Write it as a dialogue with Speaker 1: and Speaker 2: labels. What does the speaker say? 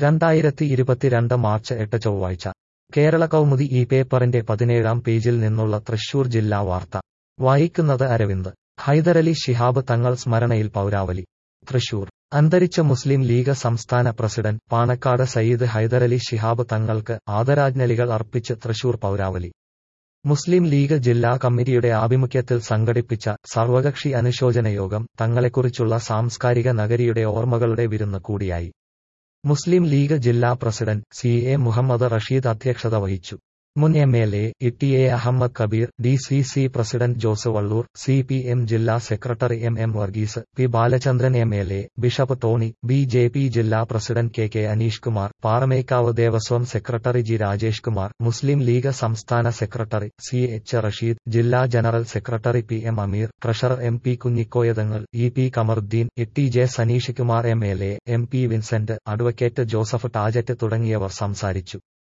Speaker 1: രണ്ടായിരത്തി ഇരുപത്തിരണ്ട് മാർച്ച് എട്ട് ചൊവ്വാഴ്ച കേരള കൗമുദി ഈ പേപ്പറിന്റെ പതിനേഴാം പേജിൽ നിന്നുള്ള തൃശൂർ ജില്ലാ വാർത്ത വായിക്കുന്നത് അരവിന്ദ് ഹൈദരലി ശിഹാബ് തങ്ങൾ സ്മരണയിൽ പൗരാവലി തൃശൂർ അന്തരിച്ച മുസ്ലിം ലീഗ് സംസ്ഥാന പ്രസിഡന്റ് പാണക്കാട് സയ്യിദ് ഹൈദരലി ശിഹാബ് തങ്ങൾക്ക് ആദരാജ്ഞലികൾ അർപ്പിച്ച് തൃശൂർ പൗരാവലി മുസ്ലിം ലീഗ് ജില്ലാ കമ്മിറ്റിയുടെ ആഭിമുഖ്യത്തിൽ സംഘടിപ്പിച്ച സർവകക്ഷി അനുശോചന യോഗം തങ്ങളെക്കുറിച്ചുള്ള സാംസ്കാരിക നഗരിയുടെ ഓർമ്മകളുടെ വിരുന്ന് കൂടിയായി മുസ്ലിം ലീഗ് ജില്ലാ president C A Muhammad Rasheed അധ്യക്ഷത വഹിച്ചു മുൻ M L A E A Ahammed Kabeer D C C president Jose Vallur C P M ജില്ലാ secretary M M Varghese P Balachandran M L A bishop Tony B J P ജില്ലാ president K K Aneesh Kumar Paramekkavu Devaswom secretary G Rajesh Kumar Muslim League സംസ്ഥാന secretary C H Rasheed ജില്ലാ general secretary P M Ameer treasurer M P Kunhikoyathangal E P Kamaruddin E T J Saneesh Kumar M L A M P Vincent advocate Joseph Tajet തുടങ്ങിയവർ സംസാരിച്ചു